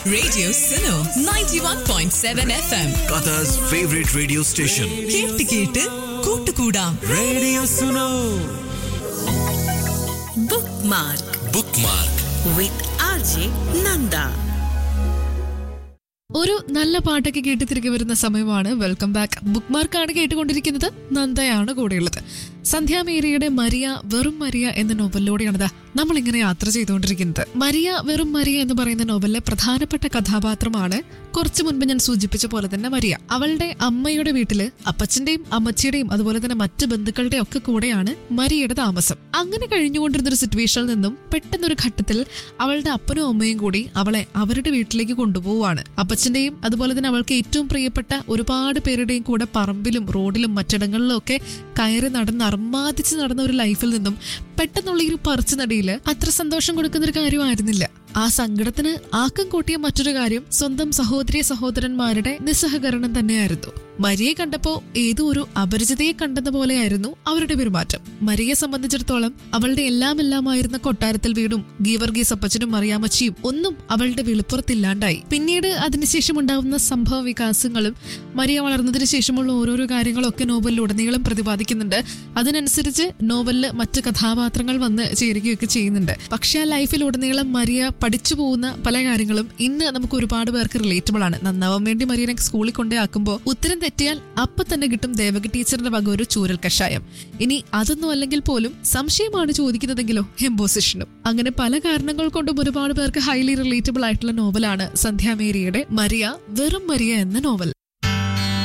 Radio Suno 91.7 FM. Qatar's favorite radio station. കേട്ട് കേട്ട് കൂട്ടുകൂടാം Radio Suno. bookmark Bookmark. with RJ Nanda. ഒരു നല്ല പാട്ടൊക്കെ കേട്ട് തിരികെ വരുന്ന സമയമാണ് വെൽക്കം ബാക്ക് ബുക്ക് മാർക്കാണ് കേട്ടുകൊണ്ടിരിക്കുന്നത് നന്ദയാണ് കൂടെയുള്ളത് സന്ധ്യാമേരിയുടെ മരിയ വെറും മരിയ എന്ന നോവലിലൂടെയാണിത് നമ്മൾ ഇങ്ങനെ യാത്ര ചെയ്തുകൊണ്ടിരിക്കുന്നത് മരിയ വെറും മരിയ എന്ന് പറയുന്ന നോവലിലെ പ്രധാനപ്പെട്ട കഥാപാത്രമാണ് കുറച്ചു മുൻപ് ഞാൻ സൂചിപ്പിച്ച പോലെ തന്നെ മരിയ അവളുടെ അമ്മയുടെ വീട്ടില് അപ്പച്ചന്റെയും അമ്മച്ചിയുടെയും അതുപോലെ തന്നെ മറ്റ് ബന്ധുക്കളുടെ ഒക്കെ കൂടെയാണ് മരിയയുടെ താമസം അങ്ങനെ കഴിഞ്ഞുകൊണ്ടിരുന്ന ഒരു സിറ്റുവേഷനിൽ നിന്നും പെട്ടെന്നൊരു ഘട്ടത്തിൽ അവളുടെ അപ്പനും അമ്മയും കൂടി അവളെ അവരുടെ വീട്ടിലേക്ക് കൊണ്ടുപോവാണ് അപ്പച്ചന്റെയും അതുപോലെ തന്നെ അവൾക്ക് ഏറ്റവും പ്രിയപ്പെട്ട ഒരുപാട് പേരുടെയും കൂടെ പറമ്പിലും റോഡിലും മറ്റിടങ്ങളിലും ഒക്കെ കയറി നടന്ന് അർമാദിച്ച് നടന്ന ഒരു ലൈഫിൽ നിന്നും പെട്ടെന്നുള്ള ഈ ഒരു പറിച്ചു നടിയില് അത്ര സന്തോഷം കൊടുക്കുന്ന ഒരു കാര്യമായിരുന്നില്ല ആ സങ്കടത്തിന് ആക്കം കൂട്ടിയ മറ്റൊരു കാര്യം സ്വന്തം സഹോദരി സഹോദരന്മാരുടെ നിസ്സഹകരണം തന്നെയായിരുന്നു മരിയെ കണ്ടപ്പോ ഏതോ ഒരു അപരിചിതയെ കണ്ടെന്ന പോലെയായിരുന്നു അവരുടെ പെരുമാറ്റം മരിയെ സംബന്ധിച്ചിടത്തോളം അവളുടെ എല്ലാം എല്ലാമായിരുന്ന കൊട്ടാരത്തിൽ വീടും ഗീവർഗീസ് അപ്പച്ചനും മറിയാമച്ചിയും ഒന്നും അവളുടെ വെളുപ്പുറത്തില്ലാണ്ടായി പിന്നീട് അതിനുശേഷം ഉണ്ടാവുന്ന സംഭവ വികാസങ്ങളും മരിയ വളർന്നതിന് ശേഷമുള്ള ഓരോരോ കാര്യങ്ങളൊക്കെ നോവലിൽ ഉടനീളം പ്രതിപാദിക്കുന്നുണ്ട് അതിനനുസരിച്ച് നോവലില് മറ്റ് കഥാപാത്രങ്ങൾ വന്ന് ചേരുകയൊക്കെ ചെയ്യുന്നുണ്ട് പക്ഷെ ആ ലൈഫിൽ ഉടനീളം മരിയ പഠിച്ചു പോകുന്ന പല കാര്യങ്ങളും ഇന്ന് നമുക്ക് ഒരുപാട് പേർക്ക് റിലേറ്റബിൾ ആണ് നന്നാവാൻ വേണ്ടി മരിയനെ സ്കൂളിൽ കൊണ്ടേ ആക്കുമ്പോൾ ഉത്തരം തെറ്റിയാൽ അപ്പൊ തന്നെ കിട്ടും ദേവകി ടീച്ചറിന്റെ വക ഒരു ചൂരൽ കഷായം ഇനി അതൊന്നും അല്ലെങ്കിൽ പോലും സംശയമാണ് ചോദിക്കുന്നതെങ്കിലോ എംബോസിഷനും അങ്ങനെ പല കാരണങ്ങൾ കൊണ്ടും ഒരുപാട് പേർക്ക് ഹൈലി റിലേറ്റബിൾ ആയിട്ടുള്ള നോവലാണ് സന്ധ്യാമേരിയുടെ മരിയ വെറും മരിയ എന്ന നോവൽ